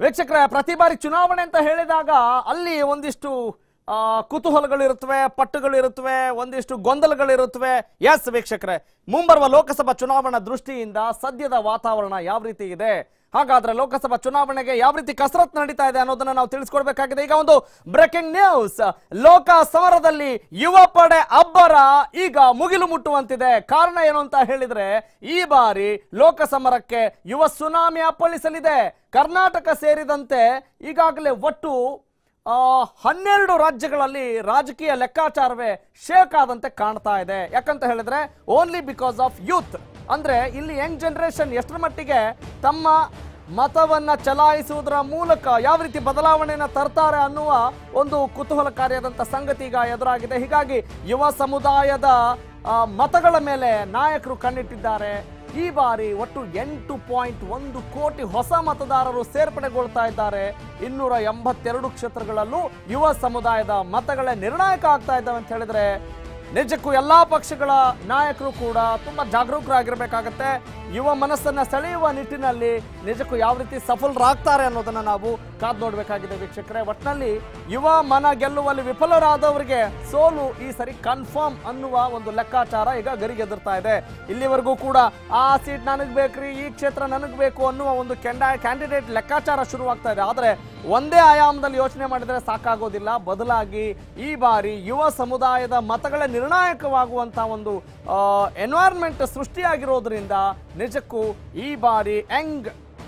ವೀಕ್ಷಕರೇ ಪ್ರತಿ ಬಾರಿ ಚುನಾವಣೆ ಅಂತ ಹೇಳಿದಾಗ ಅಲ್ಲಿ ಒಂದಿಷ್ಟು ಆ, ಕುತೂಹಲಗಳಿರುತ್ತವೆ ಪಟ್ಟುಗಳಿರುತ್ತವೆ ಒಂದಿಷ್ಟು ಗೊಂದಲಗಳಿರುತ್ತವೆ ಎಸ್ ವೀಕ್ಷಕರೇ ಮುಂಬರುವ ಲೋಕಸಭಾ ಚುನಾವಣಾ ದೃಷ್ಟಿಯಿಂದ ಸದ್ಯದ ವಾತಾವರಣ ಯಾವ ರೀತಿ ಇದೆ ಹಾಗಾದ್ರೆ ಲೋಕಸಭಾ ಚುನಾವಣೆಗೆ ಯಾವ ರೀತಿ ಕಸರತ್ತು ನಡೀತಾ ಇದೆ ಅನ್ನೋದನ್ನ ನಾವು ತಿಳಿಸ್ಕೊಡ್ಬೇಕಾಗಿದೆ ಈಗ ಒಂದು ಬ್ರೇಕಿಂಗ್ ನ್ಯೂಸ್ ಲೋಕ ಸಮರದಲ್ಲಿ ಯುವ ಪಡೆ ಅಬ್ಬರ ಈಗ ಮುಗಿಲು ಮುಟ್ಟುವಂತಿದೆ ಕಾರಣ ಏನು ಅಂತ ಹೇಳಿದ್ರೆ ಈ ಬಾರಿ ಲೋಕ ಸಮರಕ್ಕೆ ಯುವ ಸುನಾಮಿ ಅಪ್ಪಳಿಸಲಿದೆ ಕರ್ನಾಟಕ ಸೇರಿದಂತೆ ಈಗಾಗಲೇ ಒಟ್ಟು ಆ, ಹನ್ನೆರಡು ರಾಜ್ಯಗಳಲ್ಲಿ ರಾಜಕೀಯ ಲೆಕ್ಕಾಚಾರವೇ ಶೇಕ್ ಆದಂತೆ ಕಾಣ್ತಾ ಇದೆ ಯಾಕಂತ ಹೇಳಿದ್ರೆ ಓನ್ಲಿ ಬಿಕಾಸ್ ಆಫ್ ಯೂತ್ ಅಂದ್ರೆ ಇಲ್ಲಿ ಯಂಗ್ ಜನರೇಷನ್ ಎಷ್ಟರ ಮಟ್ಟಿಗೆ ತಮ್ಮ ಮತವನ್ನ ಚಲಾಯಿಸುವುದರ ಮೂಲಕ ಯಾವ ರೀತಿ ಬದಲಾವಣೆಯನ್ನ ತರ್ತಾರೆ ಅನ್ನುವ ಒಂದು ಕುತೂಹಲಕಾರಿಯಾದಂಥ ಸಂಗತಿ ಈಗ ಎದುರಾಗಿದೆ ಹೀಗಾಗಿ ಯುವ ಸಮುದಾಯದ ಆ, ಮತಗಳ ಮೇಲೆ ನಾಯಕರು ಕಣ್ಣಿಟ್ಟಿದ್ದಾರೆ ಈ ಬಾರಿ ಒಟ್ಟು ಎಂಟು ಪಾಯಿಂಟ್ ಒಂದು ಕೋಟಿ ಹೊಸ ಮತದಾರರು ಸೇರ್ಪಡೆಗೊಳ್ತಾ ಇದ್ದಾರೆ ಇನ್ನೂರ ಎಂಬತ್ತೆರಡು ಕ್ಷೇತ್ರಗಳಲ್ಲೂ ಯುವ ಸಮುದಾಯದ ಮತಗಳೇ ನಿರ್ಣಾಯಕ ಆಗ್ತಾ ಇದ್ದಾವೆ ಅಂತ ಹೇಳಿದ್ರೆ ನಿಜಕ್ಕೂ ಎಲ್ಲಾ ಪಕ್ಷಗಳ ನಾಯಕರು ಕೂಡ ತುಂಬಾ ಜಾಗರೂಕರಾಗಿರ್ಬೇಕಾಗತ್ತೆ ಯುವ ಮನಸ್ಸನ್ನ ಸೆಳೆಯುವ ನಿಟ್ಟಿನಲ್ಲಿ ನಿಜಕ್ಕೂ ಯಾವ ರೀತಿ ಸಫಲರಾಗ್ತಾರೆ ಅನ್ನೋದನ್ನ ನಾವು ಕಾದ್ ನೋಡ್ಬೇಕಾಗಿದೆ ವೀಕ್ಷಕರೇ ಒಟ್ಟಿನಲ್ಲಿ ಯುವ ಮನ ಗೆಲ್ಲುವಲ್ಲಿ ವಿಫಲರಾದವರಿಗೆ ಸೋಲು ಈ ಸರಿ ಕನ್ಫರ್ಮ್ ಅನ್ನುವ ಒಂದು ಲೆಕ್ಕಾಚಾರ ಈಗ ಗರಿಗೆದರ್ತಾ ಇದೆ ಇಲ್ಲಿವರೆಗೂ ಕೂಡ ಆ ಸೀಟ್ ನನಗ್ ಬೇಕ್ರಿ ಈ ಕ್ಷೇತ್ರ ನನಗ್ ಬೇಕು ಅನ್ನುವ ಒಂದು ಕೆಂಡ ಕ್ಯಾಂಡಿಡೇಟ್ ಲೆಕ್ಕಾಚಾರ ಶುರುವಾಗ್ತಾ ಇದೆ ಆದ್ರೆ ಒಂದೇ ಆಯಾಮದಲ್ಲಿ ಯೋಚನೆ ಮಾಡಿದ್ರೆ ಸಾಕಾಗೋದಿಲ್ಲ ಬದಲಾಗಿ ಈ ಬಾರಿ ಯುವ ಸಮುದಾಯದ ಮತಗಳ ನಿರ್ಣಾಯಕವಾಗುವಂತ ಒಂದು ಎನ್ವೈರ್ಮೆಂಟ್ ಸೃಷ್ಟಿಯಾಗಿರೋದ್ರಿಂದ ನಿಜಕ್ಕೂ ಈ ಬಾರಿ ಯಂಗ್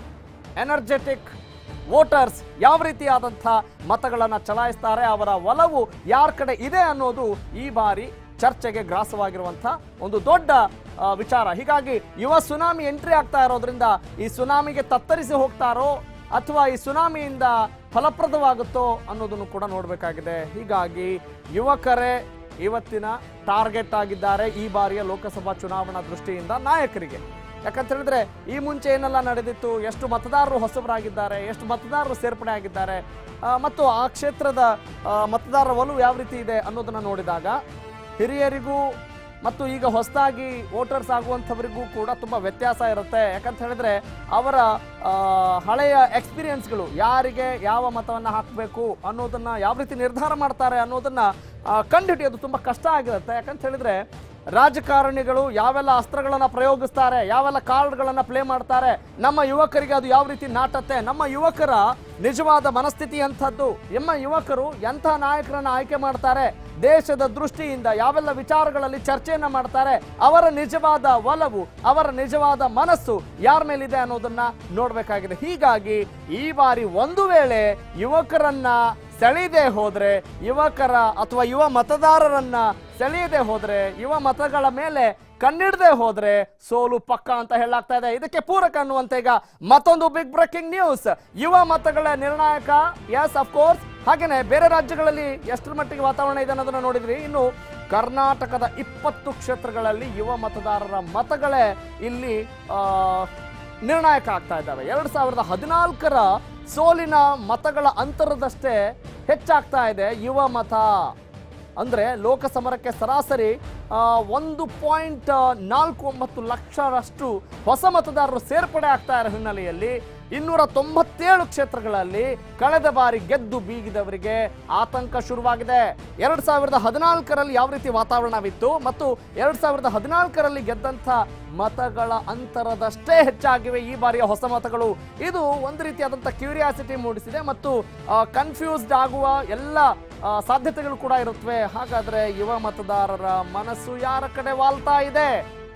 ಎನರ್ಜೆಟಿಕ್ ವೋಟರ್ಸ್ ಯಾವ ರೀತಿಯಾದಂಥ ಮತಗಳನ್ನು ಚಲಾಯಿಸ್ತಾರೆ ಅವರ ಒಲವು ಯಾರ ಕಡೆ ಇದೆ ಅನ್ನೋದು ಈ ಬಾರಿ ಚರ್ಚೆಗೆ ಗ್ರಾಸವಾಗಿರುವಂಥ ಒಂದು ದೊಡ್ಡ ಆ, ವಿಚಾರ ಹೀಗಾಗಿ ಯುವ ಸುನಾಮಿ ಎಂಟ್ರಿ ಆಗ್ತಾ ಇರೋದ್ರಿಂದ ಈ ಸುನಾಮಿಗೆ ತತ್ತರಿಸಿ ಹೋಗ್ತಾರೋ ಅಥವಾ ಈ ಸುನಾಮಿಯಿಂದ ಫಲಪ್ರದವಾಗುತ್ತೋ ಅನ್ನೋದನ್ನು ಕೂಡ ನೋಡಬೇಕಾಗಿದೆ ಹೀಗಾಗಿ ಯುವಕರೇ ಇವತ್ತಿನ ಟಾರ್ಗೆಟ್ ಆಗಿದ್ದಾರೆ ಈ ಬಾರಿಯ ಲೋಕಸಭಾ ಚುನಾವಣಾ ದೃಷ್ಟಿಯಿಂದ ನಾಯಕರಿಗೆ ಯಾಕಂತ ಹೇಳಿದ್ರೆ ಈ ಮುಂಚೆ ಏನೆಲ್ಲ ನಡೆದಿತ್ತು ಎಷ್ಟು ಮತದಾರರು ಹೊಸಬರಾಗಿದ್ದಾರೆ ಎಷ್ಟು ಮತದಾರರು ಸೇರ್ಪಡೆ ಆಗಿದ್ದಾರೆ ಆ, ಮತ್ತು ಆ ಕ್ಷೇತ್ರದ ಆ, ಮತದಾರರ ಒಲವು ಯಾವ ರೀತಿ ಇದೆ ಅನ್ನೋದನ್ನ ನೋಡಿದಾಗ ಹಿರಿಯರಿಗೂ ಮತ್ತು ಈಗ ಹೊಸದಾಗಿ ವೋಟರ್ಸ್ ಆಗುವಂಥವರಿಗೂ ಕೂಡ ತುಂಬ ವ್ಯತ್ಯಾಸ ಇರುತ್ತೆ ಯಾಕಂತ ಹೇಳಿದ್ರೆ ಅವರ ಆ, ಹಳೆಯ ಎಕ್ಸ್ಪೀರಿಯನ್ಸ್ಗಳು ಯಾರಿಗೆ ಯಾವ ಮತವನ್ನು ಹಾಕಬೇಕು ಅನ್ನೋದನ್ನ ಯಾವ ರೀತಿ ನಿರ್ಧಾರ ಮಾಡ್ತಾರೆ ಅನ್ನೋದನ್ನ ಆ, ಕಂಡುಹಿಡಿಯೋದು ತುಂಬ ಕಷ್ಟ ಆಗಿರುತ್ತೆ ಯಾಕಂತ ಹೇಳಿದ್ರೆ ರಾಜಕಾರಣಿಗಳು ಯಾವೆಲ್ಲ ಅಸ್ತ್ರಗಳನ್ನ ಪ್ರಯೋಗಿಸ್ತಾರೆ ಯಾವೆಲ್ಲ ಕಾರ್ಡ್ಗಳನ್ನ ಪ್ಲೇ ಮಾಡ್ತಾರೆ ನಮ್ಮ ಯುವಕರಿಗೆ ಅದು ಯಾವ ರೀತಿ ನಾಟತ್ತೆ ನಮ್ಮ ಯುವಕರ ನಿಜವಾದ ಮನಸ್ಥಿತಿ ಎಂಥದ್ದು ನಮ್ಮ ಯುವಕರು ಎಂಥ ನಾಯಕರನ್ನ ಆಯ್ಕೆ ಮಾಡ್ತಾರೆ ದೇಶದ ದೃಷ್ಟಿಯಿಂದ ಯಾವೆಲ್ಲ ವಿಚಾರಗಳಲ್ಲಿ ಚರ್ಚೆಯನ್ನ ಮಾಡ್ತಾರೆ ಅವರ ನಿಜವಾದ ಒಲವು ಅವರ ನಿಜವಾದ ಮನಸ್ಸು ಯಾರ ಮೇಲಿದೆ ಅನ್ನೋದನ್ನ ನೋಡ್ಬೇಕಾಗಿದೆ ಹೀಗಾಗಿ ಈ ಬಾರಿ ಒಂದು ವೇಳೆ ಯುವಕರನ್ನ ಸೆಳೆಯದೆ ಹೋದ್ರೆ ಯುವಕರ ಅಥವಾ ಯುವ ಮತದಾರರನ್ನ ಸೆಳೆಯದೆ ಹೋದ್ರೆ ಯುವ ಮತಗಳ ಮೇಲೆ ಕಣ್ಣಿಡದೆ ಹೋದ್ರೆ ಸೋಲು ಪಕ್ಕ ಅಂತ ಹೇಳಲಾಗ್ತಾ ಇದೆ ಇದಕ್ಕೆ ಪೂರಕ ಅನ್ನುವಂತೆ ಈಗ ಮತ್ತೊಂದು ಬಿಗ್ ಬ್ರೇಕಿಂಗ್ ನ್ಯೂಸ್ ಯುವ ಮತಗಳ ನಿರ್ಣಾಯಕ ಎಸ್ ಕೋರ್ಸ್ ಹಾಗೇನೆ ಬೇರೆ ರಾಜ್ಯಗಳಲ್ಲಿ ಎಷ್ಟರ ಮಟ್ಟಿಗೆ ವಾತಾವರಣ ಇದೆ ಅನ್ನೋದನ್ನ ನೋಡಿದ್ರಿ ಇನ್ನು ಕರ್ನಾಟಕದ ಇಪ್ಪತ್ತು ಕ್ಷೇತ್ರಗಳಲ್ಲಿ ಯುವ ಮತದಾರರ ಮತಗಳೇ ಇಲ್ಲಿ ಆ, ನಿರ್ಣಾಯಕ ಆಗ್ತಾ ಇದ್ದಾವೆ ಎರಡ್ ಸಾವಿರದ ಹದಿನಾಲ್ಕರ ಸೋಲಿನ ಮತಗಳ ಅಂತರದಷ್ಟೇ ಹೆಚ್ಚಾಗ್ತಾ ಇದೆ ಯುವ ಮತ ಅಂದ್ರೆ ಲೋಕಸಮರಕ್ಕೆ ಸರಾಸರಿ ಆ, ಒಂದು ಪಾಯಿಂಟ್ ನಾಲ್ಕು ಒಂಬತ್ತು ಲಕ್ಷರಷ್ಟು ಹೊಸ ಮತದಾರರು ಸೇರ್ಪಡೆ ಆಗ್ತಾ ಇರೋ ಹಿನ್ನೆಲೆಯಲ್ಲಿ ಇನ್ನೂರ ತೊಂಬತ್ತೇಳು ಕ್ಷೇತ್ರಗಳಲ್ಲಿ ಕಳೆದ ಬಾರಿ ಗೆದ್ದು ಬೀಗಿದವರಿಗೆ ಆತಂಕ ಶುರುವಾಗಿದೆ ಎರಡ್ ಸಾವಿರದ ಹದಿನಾಲ್ಕರಲ್ಲಿ ಯಾವ ರೀತಿ ವಾತಾವರಣವಿತ್ತು ಮತ್ತು ಎರಡ್ ಸಾವಿರದ ಹದಿನಾಲ್ಕರಲ್ಲಿ ಗೆದ್ದಂಥ ಮತಗಳ ಅಂತರದಷ್ಟೇ ಹೆಚ್ಚಾಗಿವೆ ಈ ಬಾರಿಯ ಹೊಸ ಮತಗಳು ಇದು ಒಂದು ರೀತಿಯಾದಂಥ ಕ್ಯೂರಿಯಾಸಿಟಿ ಮೂಡಿಸಿದೆ ಮತ್ತು ಕನ್ಫ್ಯೂಸ್ಡ್ ಆಗುವ ಎಲ್ಲ ಆ, ಸಾಧ್ಯತೆಗಳು ಕೂಡ ಇರುತ್ತವೆ ಹಾಗಾದ್ರೆ ಯುವ ಮತದಾರರ ಮನಸ್ಸು ಯಾರ ಕಡೆ ವಾಲ್ತಾ ಇದೆ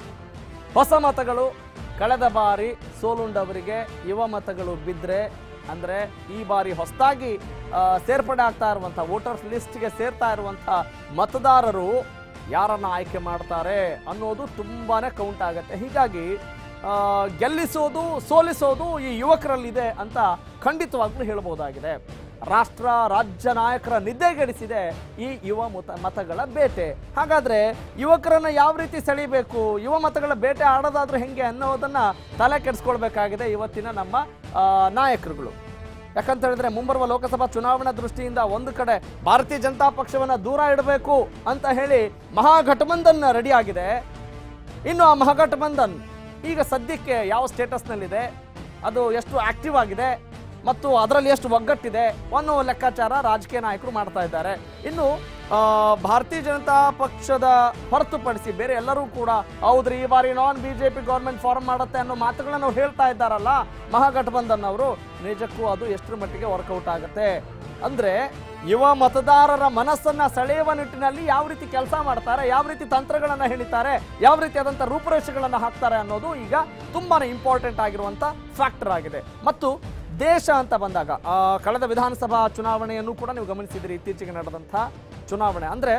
ಹೊಸ ಮತಗಳು ಕಳೆದ ಬಾರಿ ಸೋಲುಂಡವರಿಗೆ ಯುವ ಮತಗಳು ಬಿದ್ದರೆ ಅಂದರೆ ಈ ಬಾರಿ ಹೊಸದಾಗಿ ಸೇರ್ಪಡೆ ಆಗ್ತಾ ಇರುವಂಥ ವೋಟರ್ಸ್ ಲಿಸ್ಟ್ಗೆ ಸೇರ್ತಾ ಇರುವಂಥ ಮತದಾರರು ಯಾರನ್ನ ಆಯ್ಕೆ ಮಾಡ್ತಾರೆ ಅನ್ನೋದು ತುಂಬಾನೇ ಕೌಂಟ್ ಆಗುತ್ತೆ ಹೀಗಾಗಿ ಆ, ಗೆಲ್ಲಿಸೋದು ಸೋಲಿಸೋದು ಈ ಯುವಕರಲ್ಲಿದೆ ಅಂತ ಖಂಡಿತವಾಗ್ಲೂ ಹೇಳ್ಬೋದಾಗಿದೆ ರಾಷ್ಟ್ರ ರಾಜ್ಯ ನಾಯಕರ ನಿದ್ದೆಗೆಡಿಸಿದೆ ಈ ಯುವ ಮತ ಮತಗಳ ಬೇಟೆ ಹಾಗಾದ್ರೆ ಯುವಕರನ್ನ ಯಾವ ರೀತಿ ಸೆಳಿಬೇಕು ಯುವ ಮತಗಳ ಬೇಟೆ ಆಡೋದಾದ್ರೂ ಹೆಂಗೆ ಅನ್ನೋದನ್ನ ತಲೆ ಕೆಡಿಸ್ಕೊಳ್ಬೇಕಾಗಿದೆ ಇವತ್ತಿನ ನಮ್ಮ ಆ, ನಾಯಕರುಗಳು ಯಾಕಂತ ಹೇಳಿದ್ರೆ ಮುಂಬರುವ ಲೋಕಸಭಾ ಚುನಾವಣಾ ದೃಷ್ಟಿಯಿಂದ ಒಂದು ಕಡೆ ಭಾರತೀಯ ಜನತಾ ಪಕ್ಷವನ್ನ ದೂರ ಇಡಬೇಕು ಅಂತ ಹೇಳಿ ಮಹಾಗಠಬಂಧನ್ ರೆಡಿ ಆಗಿದೆ ಇನ್ನು ಆ ಮಹಾಗಠಬಂಧನ್ ಈಗ ಸದ್ಯಕ್ಕೆ ಯಾವ ಸ್ಟೇಟಸ್ನಲ್ಲಿದೆ ಅದು ಎಷ್ಟು ಆಕ್ಟಿವ್ ಆಗಿದೆ ಮತ್ತು ಅದರಲ್ಲಿ ಎಷ್ಟು ಒಗ್ಗಟ್ಟಿದೆ ಅನ್ನೋ ಲೆಕ್ಕಾಚಾರ ರಾಜಕೀಯ ನಾಯಕರು ಮಾಡ್ತಾ ಇದ್ದಾರೆ ಇನ್ನು ಆ, ಭಾರತೀಯ ಜನತಾ ಪಕ್ಷದ ಹೊರತುಪಡಿಸಿ ಬೇರೆ ಎಲ್ಲರೂ ಕೂಡ ಹೌದ್ರಿ ಈ ಬಾರಿ ನಾನ್ ಬಿಜೆಪಿ ಗೌರ್ಮೆಂಟ್ ಫಾರ್ಮ್ ಮಾಡುತ್ತೆ ಅನ್ನೋ ಮಾತುಗಳನ್ನ ಅವ್ರು ಹೇಳ್ತಾ ಇದ್ದಾರಲ್ಲ ಮಹಾಗಠಬಂಧನ್ ಅವರು ನಿಜಕ್ಕೂ ಅದು ಎಷ್ಟರ ಮಟ್ಟಿಗೆ ವರ್ಕೌಟ್ ಆಗುತ್ತೆ ಅಂದ್ರೆ ಯುವ ಮತದಾರರ ಮನಸ್ಸನ್ನ ಸೆಳೆಯುವ ನಿಟ್ಟಿನಲ್ಲಿ ಯಾವ ರೀತಿ ಕೆಲಸ ಮಾಡ್ತಾರೆ ಯಾವ ರೀತಿ ತಂತ್ರಗಳನ್ನ ಹೇಳಿದ್ದಾರೆ ಯಾವ ರೀತಿಯಾದಂಥ ರೂಪುರೇಷೆಗಳನ್ನ ಹಾಕ್ತಾರೆ ಅನ್ನೋದು ಈಗ ತುಂಬಾನೇ ಇಂಪಾರ್ಟೆಂಟ್ ಆಗಿರುವಂತ ಫ್ಯಾಕ್ಟರ್ ಆಗಿದೆ ಮತ್ತು ದೇಶ ಅಂತ ಬಂದಾಗ ಆ, ಕಳೆದ ವಿಧಾನಸಭಾ ಚುನಾವಣೆಯನ್ನು ಕೂಡ ನೀವು ಗಮನಿಸಿದಿರಿ ಇತ್ತೀಚೆಗೆ ನಡೆದಂಥ ಚುನಾವಣೆ ಅಂದ್ರೆ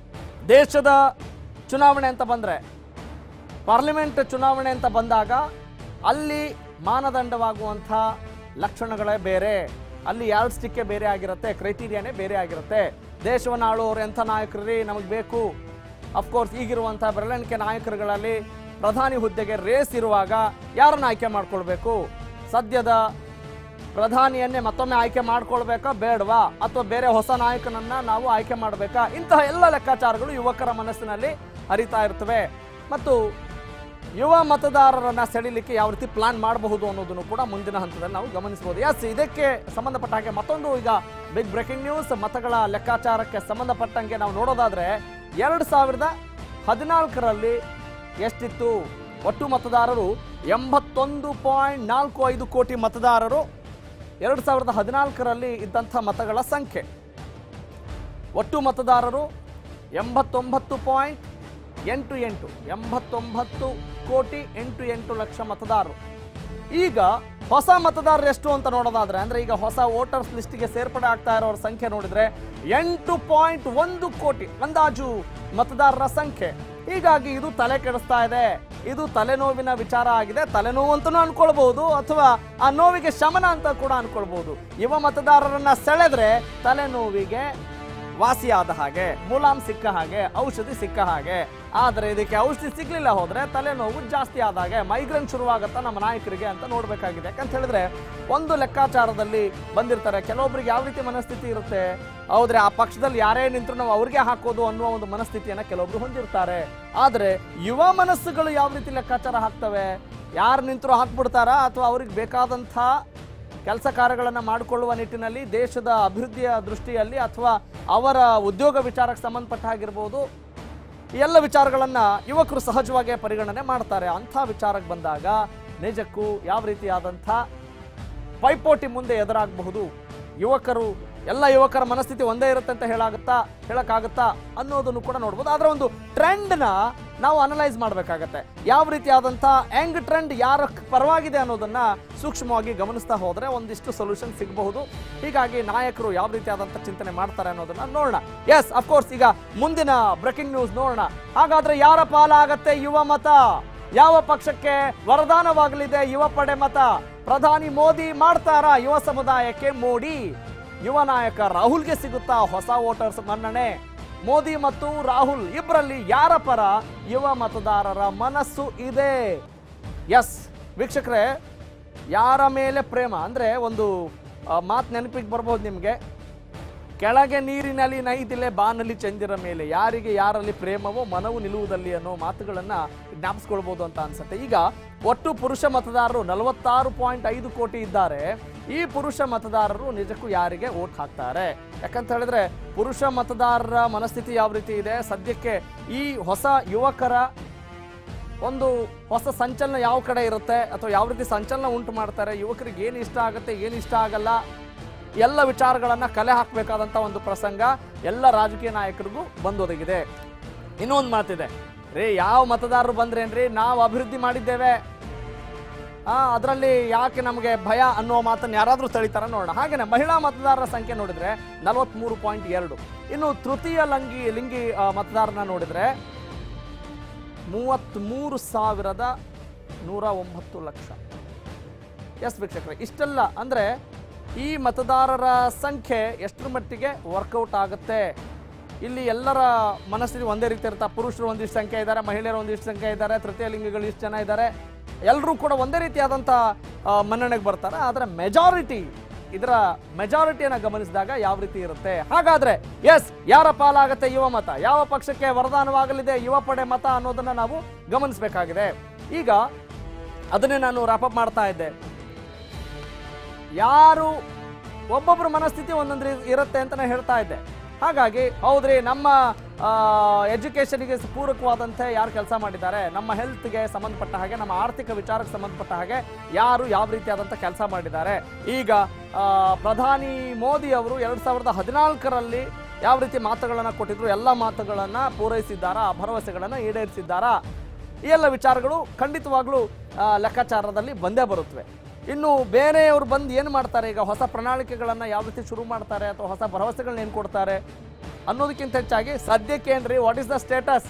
ದೇಶದ ಚುನಾವಣೆ ಅಂತ ಬಂದ್ರೆ ಪಾರ್ಲಿಮೆಂಟ್ ಚುನಾವಣೆ ಅಂತ ಬಂದಾಗ ಅಲ್ಲಿ ಮಾನದಂಡವಾಗುವಂಥ ಲಕ್ಷಣಗಳೇ ಬೇರೆ ಅಲ್ಲಿ ಯಾರ್ಡ್ ಸ್ಟಿಕ್ಕೇ ಬೇರೆ ಆಗಿರುತ್ತೆ ಕ್ರೈಟೀರಿಯಾನೇ ಬೇರೆ ಆಗಿರುತ್ತೆ ದೇಶವನ್ನು ಆಳುವವರು ಎಂಥ ನಾಯಕರು ನಮಗೆ ಬೇಕು ಅಫ್ಕೋರ್ಸ್ ಈಗಿರುವಂಥ ಬೆರಳೆಣಿಕೆ ನಾಯಕರುಗಳಲ್ಲಿ ಪ್ರಧಾನಿ ಹುದ್ದೆಗೆ ರೇಸ್ ಇರುವಾಗ ಯಾರನ್ನ ಆಯ್ಕೆ ಮಾಡ್ಕೊಳ್ಬೇಕು ಸದ್ಯದ ಪ್ರಧಾನಿಯನ್ನೇ ಮತ್ತೊಮ್ಮೆ ಆಯ್ಕೆ ಮಾಡ್ಕೊಳ್ಬೇಕಾ ಬೇಡವಾ ಅಥವಾ ಬೇರೆ ಹೊಸ ನಾಯಕನನ್ನ ನಾವು ಆಯ್ಕೆ ಮಾಡಬೇಕಾ ಇಂತಹ ಎಲ್ಲ ಲೆಕ್ಕಾಚಾರಗಳು ಯುವಕರ ಮನಸ್ಸಿನಲ್ಲಿ ಹರಿತಾ ಇರ್ತವೆ ಮತ್ತು ಯುವ ಮತದಾರರನ್ನ ಸೆಳಿಲಿಕ್ಕೆ ಯಾವ ರೀತಿ ಪ್ಲಾನ್ ಮಾಡಬಹುದು ಅನ್ನೋದನ್ನು ಕೂಡ ಮುಂದಿನ ಹಂತದಲ್ಲಿ ನಾವು ಗಮನಿಸಬಹುದು ಎಸ್ ಇದಕ್ಕೆ ಸಂಬಂಧಪಟ್ಟ ಹಾಗೆ ಮತ್ತೊಂದು ಈಗ ಬಿಗ್ ಬ್ರೇಕಿಂಗ್ ನ್ಯೂಸ್ ಮತಗಳ ಲೆಕ್ಕಾಚಾರಕ್ಕೆ ಸಂಬಂಧಪಟ್ಟಂಗೆ ನಾವು ನೋಡೋದಾದ್ರೆ ಎರಡು ಸಾವಿರದ ಹದಿನಾಲ್ಕರಲ್ಲಿ ಎಷ್ಟಿತ್ತು ಒಟ್ಟು ಮತದಾರರು ಎಂಬತ್ತೊಂದು ಪಾಯಿಂಟ್ ನಾಲ್ಕು ಐದು ಕೋಟಿ ಮತದಾರರು ಎರಡು ಸಾವಿರದ ಹದಿನಾಲ್ಕರಲ್ಲಿ ಇದ್ದಂಥ ಮತಗಳ ಸಂಖ್ಯೆ ಒಟ್ಟು ಮತದಾರರು ಎಂಬತ್ತೊಂಬತ್ತು ಪಾಯಿಂಟ್ ಎಂಟು ಎಂಟು ಎಂಬತ್ತೊಂಬತ್ತು ಕೋಟಿ ಎಂಟು ಎಂಟು ಲಕ್ಷ ಮತದಾರರು ಈಗ ಹೊಸ ಮತದಾರರು ಎಷ್ಟು ಅಂತ ನೋಡೋದಾದ್ರೆ ಅಂದ್ರೆ ಈಗ ಹೊಸ ವೋಟರ್ಸ್ ಲಿಸ್ಟ್ಗೆ ಸೇರ್ಪಡೆ ಆಗ್ತಾ ಇರೋರ ಸಂಖ್ಯೆ ನೋಡಿದ್ರೆ ಎಂಟು ಪಾಯಿಂಟ್ ಒಂದು ಕೋಟಿ ಅಂದಾಜು ಮತದಾರರ ಸಂಖ್ಯೆ ಹೀಗಾಗಿ ಇದು ತಲೆ ಕೆಡಿಸ್ತಾ ಇದೆ ಇದು ತಲೆನೋವಿನ ವಿಚಾರ ಆಗಿದೆ ತಲೆನೋವು ಅಂತಲೂ ಅನ್ಕೊಳ್ಬಹುದು ಅಥವಾ ಆ ನೋವಿಗೆ ಶಮನ ಅಂತ ಕೂಡ ಅನ್ಕೊಳ್ಬಹುದು ಯುವ ಮತದಾರರನ್ನ ಸೆಳೆದ್ರೆ ತಲೆನೋವಿಗೆ ವಾಸಿಯಾದ ಹಾಗೆ ಮುಲಾಮ್ ಸಿಕ್ಕ ಹಾಗೆ ಔಷಧಿ ಸಿಕ್ಕ ಹಾಗೆ ಆದರೆ ಇದಕ್ಕೆ ಔಷಧಿ ಸಿಗ್ಲಿಲ್ಲ ಹೋದ್ರೆ ತಲೆನೋವು ಜಾಸ್ತಿ ಆದ ಹಾಗೆ ಮೈಗ್ರೇನ್ ಶುರುವಾಗುತ್ತಾ ನಮ್ಮ ನಾಯಕರಿಗೆ ಅಂತ ನೋಡ್ಬೇಕಾಗಿದೆ ಯಾಕಂತ ಹೇಳಿದ್ರೆ ಒಂದು ಲೆಕ್ಕಾಚಾರದಲ್ಲಿ ಬಂದಿರ್ತಾರೆ ಕೆಲವೊಬ್ರಿಗೆ ಯಾವ ರೀತಿ ಮನಸ್ಥಿತಿ ಇರುತ್ತೆ ಹೌದ್ರೆ ಆ ಪಕ್ಷದಲ್ಲಿ ಯಾರೇ ನಿಂತರೂ ನಾವು ಅವ್ರಿಗೆ ಹಾಕೋದು ಅನ್ನುವ ಒಂದು ಮನಸ್ಥಿತಿಯನ್ನ ಕೆಲವೊಬ್ರು ಹೊಂದಿರ್ತಾರೆ ಆದ್ರೆ ಯುವ ಮನಸ್ಸುಗಳು ಯಾವ ರೀತಿ ಲೆಕ್ಕಾಚಾರ ಹಾಕ್ತವೆ ಯಾರು ನಿಂತರೂ ಹಾಕ್ಬಿಡ್ತಾರಾ ಅಥವಾ ಅವ್ರಿಗೆ ಬೇಕಾದಂಥ ಕೆಲಸ ಕಾರ್ಯಗಳನ್ನು ಮಾಡಿಕೊಳ್ಳುವ ನಿಟ್ಟಿನಲ್ಲಿ ದೇಶದ ಅಭಿವೃದ್ಧಿಯ ದೃಷ್ಟಿಯಲ್ಲಿ ಅಥವಾ ಅವರ ಉದ್ಯೋಗ ವಿಚಾರಕ್ಕೆ ಸಂಬಂಧಪಟ್ಟ ಹಾಗಿರ್ಬೋದು ಈ ಎಲ್ಲ ವಿಚಾರಗಳನ್ನು ಯುವಕರು ಸಹಜವಾಗಿ ಪರಿಗಣನೆ ಮಾಡ್ತಾರೆ ಅಂಥ ವಿಚಾರಕ್ಕೆ ಬಂದಾಗ ನಿಜಕ್ಕೂ ಯಾವ ರೀತಿಯಾದಂಥ ಪೈಪೋಟಿ ಮುಂದೆ ಎದುರಾಗಬಹುದು ಯುವಕರು ಎಲ್ಲ ಯುವಕರ ಮನಸ್ಥಿತಿ ಒಂದೇ ಇರುತ್ತೆ ಅಂತ ಹೇಳಾಗುತ್ತಾ ಹೇಳಕ್ಕಾಗುತ್ತಾ ಅನ್ನೋದನ್ನು ಕೂಡ ನೋಡ್ಬೋದು ಅದರ ಒಂದು ಟ್ರೆಂಡ್ನ ನಾವು ಅನಲೈಸ್ ಮಾಡಬೇಕಾಗತ್ತೆ ಯಾವ ರೀತಿಯಾದಂಥ ಯಂಗ್ ಟ್ರೆಂಡ್ ಯಾರ ಪರವಾಗಿದೆ ಅನ್ನೋದನ್ನ ಸೂಕ್ಷ್ಮವಾಗಿ ಗಮನಿಸ್ತಾ ಹೋದ್ರೆ ಒಂದಿಷ್ಟು ಸೊಲ್ಯೂಷನ್ ಸಿಗಬಹುದು ಹೀಗಾಗಿ ನಾಯಕರು ಯಾವ ರೀತಿಯಾದಂಥ ಚಿಂತನೆ ಮಾಡ್ತಾರೆ ಅನ್ನೋದನ್ನ ನೋಡೋಣ ಎಸ್ ಅಫ್ಕೋರ್ಸ್ ಈಗ ಮುಂದಿನ ಬ್ರೇಕಿಂಗ್ ನ್ಯೂಸ್ ನೋಡೋಣ ಹಾಗಾದ್ರೆ ಯಾರ ಪಾಲಾಗತ್ತೆ ಯುವ ಮತ ಯಾವ ಪಕ್ಷಕ್ಕೆ ವರದಾನವಾಗಲಿದೆ ಯುವ ಪಡೆ ಮತ ಪ್ರಧಾನಿ ಮೋದಿ ಮಾಡ್ತಾರಾ ಯುವ ಸಮುದಾಯಕ್ಕೆ ಮೋಡಿ ಯುವ ನಾಯಕ ರಾಹುಲ್ಗೆ ಸಿಗುತ್ತಾ ಹೊಸ ವೋಟರ್ಸ್ ಮನ್ನಣೆ ಮೋದಿ ಮತ್ತು ರಾಹುಲ್ ಇಬ್ಬರಲ್ಲಿ ಯಾರ ಪರ ಯುವ ಮತದಾರರ ಮನಸ್ಸು ಇದೆ ಎಸ್ ವೀಕ್ಷಕರೇ ಯಾರ ಮೇಲೆ ಪ್ರೇಮ ಅಂದ್ರೆ ಒಂದು ಮಾತು ನೆನಪಿಗೆ ಬರ್ಬೋದು ನಿಮಗೆ ಕೆಳಗೆ ನೀರಿನಲ್ಲಿ ನೈದಿಲೆ ಬಾನಲ್ಲಿ ಚಂದಿರ ಮೇಲೆ ಯಾರಿಗೆ ಯಾರಲ್ಲಿ ಪ್ರೇಮವೋ ಮನವು ನಿಲ್ಲುವುದಲ್ಲಿ ಅನ್ನೋ ಮಾತುಗಳನ್ನ ಜ್ಞಾಪಿಸ್ಕೊಳ್ಬೋದು ಅಂತ ಅನ್ಸುತ್ತೆ ಈಗ ಒಟ್ಟು ಪುರುಷ ಮತದಾರರು ನಲವತ್ತಾರು ಪಾಯಿಂಟ್ ಐದು ಕೋಟಿ ಇದ್ದಾರೆ ಈ ಪುರುಷ ಮತದಾರರು ನಿಜಕ್ಕೂ ಯಾರಿಗೆ ವೋಟ್ ಹಾಕ್ತಾರೆ ಯಾಕಂತ ಹೇಳಿದ್ರೆ ಪುರುಷ ಮತದಾರರ ಮನಸ್ಥಿತಿ ಯಾವ ರೀತಿ ಇದೆ ಸದ್ಯಕ್ಕೆ ಈ ಹೊಸ ಯುವಕರ ಒಂದು ಹೊಸ ಸಂಚಲನ ಯಾವ ಕಡೆ ಇರುತ್ತೆ ಅಥವಾ ಯಾವ ರೀತಿ ಸಂಚಲನ ಉಂಟು ಮಾಡ್ತಾರೆ ಯುವಕರಿಗೆ ಏನು ಇಷ್ಟ ಆಗುತ್ತೆ ಏನು ಇಷ್ಟ ಆಗಲ್ಲ ಎಲ್ಲ ವಿಚಾರಗಳನ್ನ ಕಲೆ ಹಾಕಬೇಕಾದಂಥ ಒಂದು ಪ್ರಸಂಗ ಎಲ್ಲ ರಾಜಕೀಯ ನಾಯಕರಿಗೂ ಬಂದೊದಗಿದೆ ಇನ್ನೊಂದು ಮಾತಿದೆ ರೀ ಯಾವ ಮತದಾರರು ಬಂದ್ರೇನ್ರಿ ನಾವು ಅಭಿವೃದ್ಧಿ ಮಾಡಿದ್ದೇವೆ ಆ ಅದರಲ್ಲಿ ಯಾಕೆ ನಮಗೆ ಭಯ ಅನ್ನೋ ಮಾತನ್ನು ಯಾರಾದರೂ ತಳಿತಾರ ನೋಡೋಣ ಹಾಗೇನೆ ಮಹಿಳಾ ಮತದಾರರ ಸಂಖ್ಯೆ ನೋಡಿದ್ರೆ ನಲವತ್ಮೂರು ಪಾಯಿಂಟ್ ಎರಡು ಇನ್ನು ತೃತೀಯ ಲಂಗಿ ಲಿಂಗಿ ಆ, ಮತದಾರನ ನೋಡಿದ್ರೆ ಮೂವತ್ತ್ಮೂರು ಸಾವಿರದ ನೂರ ಒಂಬತ್ತು ಲಕ್ಷ ಎಸ್ ವೀಕ್ಷಕರೇ ಇಷ್ಟೆಲ್ಲ ಅಂದರೆ ಈ ಮತದಾರರ ಸಂಖ್ಯೆ ಎಷ್ಟರ ಮಟ್ಟಿಗೆ ವರ್ಕೌಟ್ ಆಗುತ್ತೆ ಇಲ್ಲಿ ಎಲ್ಲರ ಮನಸ್ಥಿತಿ ಒಂದೇ ರೀತಿ ಇರುತ್ತೆ ಪುರುಷರು ಒಂದಿಷ್ಟು ಸಂಖ್ಯೆ ಇದ್ದಾರೆ ಮಹಿಳೆಯರು ಒಂದಿಷ್ಟು ಸಂಖ್ಯೆ ಇದ್ದಾರೆ ತೃತೀಯ ಲಿಂಗಿಗಳು ಇಷ್ಟು ಜನ ಇದ್ದಾರೆ ಎಲ್ಲರೂ ಕೂಡ ಒಂದೇ ರೀತಿಯಾದಂಥ ಆ, ಮನ್ನಣೆಗೆ ಬರ್ತಾರೆ ಆದರೆ ಮೆಜಾರಿಟಿ ಇದರ ಮೆಜಾರಿಟಿಯನ್ನು ಗಮನಿಸಿದಾಗ ಯಾವ ರೀತಿ ಇರುತ್ತೆ ಹಾಗಾದ್ರೆ ಎಸ್ ಯಾರ ಪಾಲಾಗತ್ತೆ ಯುವ ಮತ ಯಾವ ಪಕ್ಷಕ್ಕೆ ವರದಾನವಾಗಲಿದೆ ಯುವ ಪಡೆ ಮತ ಅನ್ನೋದನ್ನ ನಾವು ಗಮನಿಸಬೇಕಾಗಿದೆ ಈಗ ಅದನ್ನೇ ನಾನು ರಾಪಪ್ ಮಾಡ್ತಾ ಇದ್ದೆ ಯಾರು ಒಬ್ಬೊಬ್ಬರ ಮನಸ್ಥಿತಿ ಒಂದೊಂದು ರೀ- ಇರುತ್ತೆ ಅಂತ ನಾನು ಹೇಳ್ತಾ ಇದ್ದೆ ಹಾಗಾಗಿ ಹೌದ್ರಿ ನಮ್ಮ ಎಜುಕೇಷನ್ಗೆ ಪೂರಕವಾದಂತೆ ಯಾರು ಕೆಲಸ ಮಾಡಿದ್ದಾರೆ ನಮ್ಮ ಹೆಲ್ತ್ಗೆ ಸಂಬಂಧಪಟ್ಟ ಹಾಗೆ ನಮ್ಮ ಆರ್ಥಿಕ ವಿಚಾರಕ್ಕೆ ಸಂಬಂಧಪಟ್ಟ ಹಾಗೆ ಯಾರು ಯಾವ ರೀತಿಯಾದಂಥ ಕೆಲಸ ಮಾಡಿದ್ದಾರೆ ಈಗ ಆ, ಪ್ರಧಾನಿ ಮೋದಿ ಅವರು ಎರಡು ಸಾವಿರದ ಹದಿನಾಲ್ಕರಲ್ಲಿ ಯಾವ ರೀತಿ ಮಾತುಗಳನ್ನು ಕೊಟ್ಟಿದ್ರು ಎಲ್ಲ ಮಾತುಗಳನ್ನು ಪೂರೈಸಿದ್ದಾರಾ ಆ ಭರವಸೆಗಳನ್ನು ಈಡೇರಿಸಿದ್ದಾರಾ ಈ ಎಲ್ಲ ವಿಚಾರಗಳು ಖಂಡಿತವಾಗ್ಲೂ ಆ, ಲೆಕ್ಕಾಚಾರದಲ್ಲಿ ಬಂದೇ ಬರುತ್ತವೆ ಇನ್ನು ಬೇರೆಯವರು ಬಂದು ಏನು ಮಾಡ್ತಾರೆ ಈಗ ಹೊಸ ಪ್ರಣಾಳಿಕೆಗಳನ್ನು ಯಾವ ರೀತಿ ಶುರು ಮಾಡ್ತಾರೆ ಅಥವಾ ಹೊಸ ಭರವಸೆಗಳನ್ನ ಏನು ಕೊಡ್ತಾರೆ ಅನ್ನೋದಕ್ಕಿಂತ ಹೆಚ್ಚಾಗಿ ಸದ್ಯಕ್ಕೆ ಏನ್ರಿ ವಾಟ್ ಇಸ್ ದ ಸ್ಟೇಟಸ್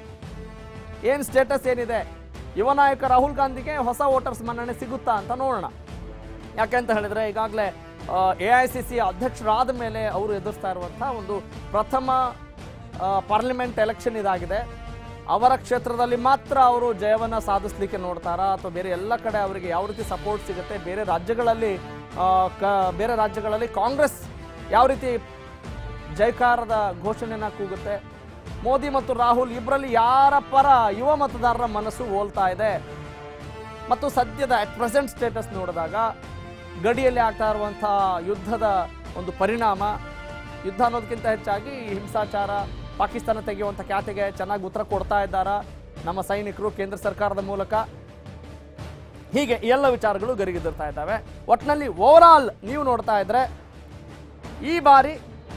ಏನು ಸ್ಟೇಟಸ್ ಏನಿದೆ ಯುವ ನಾಯಕ ರಾಹುಲ್ ಗಾಂಧಿಗೆ ಹೊಸ ವೋಟರ್ಸ್ ಮನ್ನಣೆ ಸಿಗುತ್ತಾ ಅಂತ ನೋಡೋಣ ಯಾಕೆಂತ ಹೇಳಿದ್ರೆ ಈಗಾಗಲೇ ಎ ಐ ಸಿ ಸಿ ಅಧ್ಯಕ್ಷರಾದ ಮೇಲೆ ಅವರು ಎದುರಿಸ್ತಾ ಇರುವಂಥ ಒಂದು ಪ್ರಥಮ ಪಾರ್ಲಿಮೆಂಟ್ ಎಲೆಕ್ಷನ್ ಇದಾಗಿದೆ ಅವರ ಕ್ಷೇತ್ರದಲ್ಲಿ ಮಾತ್ರ ಅವರು ಜಯವನ್ನು ಸಾಧಿಸ್ಲಿಕ್ಕೆ ನೋಡ್ತಾರಾ ಅಥವಾ ಬೇರೆ ಎಲ್ಲ ಕಡೆ ಅವರಿಗೆ ಯಾವ ರೀತಿ ಸಪೋರ್ಟ್ ಸಿಗುತ್ತೆ ಬೇರೆ ರಾಜ್ಯಗಳಲ್ಲಿ ಆ, ಕ ಬೇರೆ ರಾಜ್ಯಗಳಲ್ಲಿ ಕಾಂಗ್ರೆಸ್ ಯಾವ ರೀತಿ ಜೈಕಾರದ ಘೋಷಣೆನ ಕೂಗುತ್ತೆ ಮೋದಿ ಮತ್ತು ರಾಹುಲ್ ಇಬ್ಬರಲ್ಲಿ ಯಾರ ಪರ ಯುವ ಮತದಾರರ ಮನಸ್ಸು ಹೋಲ್ತಾ ಇದೆ ಮತ್ತು ಸದ್ಯದ ಅಟ್ ಪ್ರೆಸೆಂಟ್ ಸ್ಟೇಟಸ್ ನೋಡಿದಾಗ ಗಡಿಯಲ್ಲಿ ಆಗ್ತಾ ಇರುವಂಥ ಯುದ್ಧದ ಒಂದು ಪರಿಣಾಮ ಯುದ್ಧ ಅನ್ನೋದಕ್ಕಿಂತ ಹೆಚ್ಚಾಗಿ ಈ ಹಿಂಸಾಚಾರ ಪಾಕಿಸ್ತಾನ ತೆಗೆಯುವಂಥ ಖ್ಯಾತಿಗೆ ಚೆನ್ನಾಗಿ ಉತ್ತರ ಕೊಡ್ತಾ ಇದ್ದಾರಾ ನಮ್ಮ ಸೈನಿಕರು ಕೇಂದ್ರ ಸರ್ಕಾರದ ಮೂಲಕ ಹೀಗೆ ಈ ಎಲ್ಲ ವಿಚಾರಗಳು ಗರಿಗೆದರ್ತಾ ಇದ್ದಾವೆ ಒಟ್ಟಿನಲ್ಲಿ ಓವರಾಲ್ ನೀವು ನೋಡ್ತಾ ಇದ್ರೆ ಈ ಬಾರಿ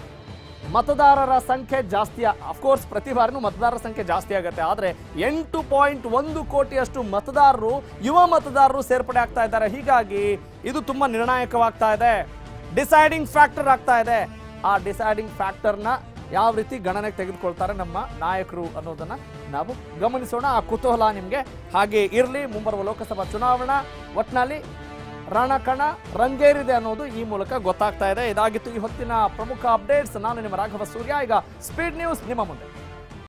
ಮತದಾರರ ಸಂಖ್ಯೆ ಜಾಸ್ತಿ ಅಫ್ಕೋರ್ಸ್ ಪ್ರತಿ ಬಾರಿನೂ ಮತದಾರರ ಸಂಖ್ಯೆ ಜಾಸ್ತಿ ಆಗುತ್ತೆ ಆದರೆ ಎಂಟು ಪಾಯಿಂಟ್ ಒಂದು ಕೋಟಿಯಷ್ಟು ಮತದಾರರು ಯುವ ಮತದಾರರು ಸೇರ್ಪಡೆ ಆಗ್ತಾ ಇದ್ದಾರೆ ಹೀಗಾಗಿ ಇದು ತುಂಬಾ ನಿರ್ಣಾಯಕವಾಗ್ತಾ ಇದೆ ಡಿಸೈಡಿಂಗ್ ಫ್ಯಾಕ್ಟರ್ ಆಗ್ತಾ ಇದೆ ಆ ಡಿಸೈಡಿಂಗ್ ಫ್ಯಾಕ್ಟರ್ನ ಯಾವ ರೀತಿ ಗಣನೆಗೆ ತೆಗೆದುಕೊಳ್ತಾರೆ ನಮ್ಮ ನಾಯಕರು ಅನ್ನೋದನ್ನ ನಾವು ಗಮನಿಸೋಣ ಆ ಕುತೂಹಲ ನಿಮಗೆ ಹಾಗೆ ಇರಲಿ ಮುಂಬರುವ ಲೋಕಸಭಾ ಚುನಾವಣಾ ಒಟ್ಟಿನಲ್ಲಿ ರಣಕಣ ರಂಗೇರಿದೆ ಅನ್ನೋದು ಈ ಮೂಲಕ ಗೊತ್ತಾಗ್ತಾ ಇದೆ ಇದಾಗಿತ್ತು ಈ ಹೊತ್ತಿನ ಪ್ರಮುಖ ಅಪ್ಡೇಟ್ಸ್ ನಾನು ನಿಮ್ಮ ರಾಘವ ಸೂರ್ಯ ಈಗ ಸ್ಪೀಡ್ ನ್ಯೂಸ್ ನಿಮ್ಮ ಮುಂದೆ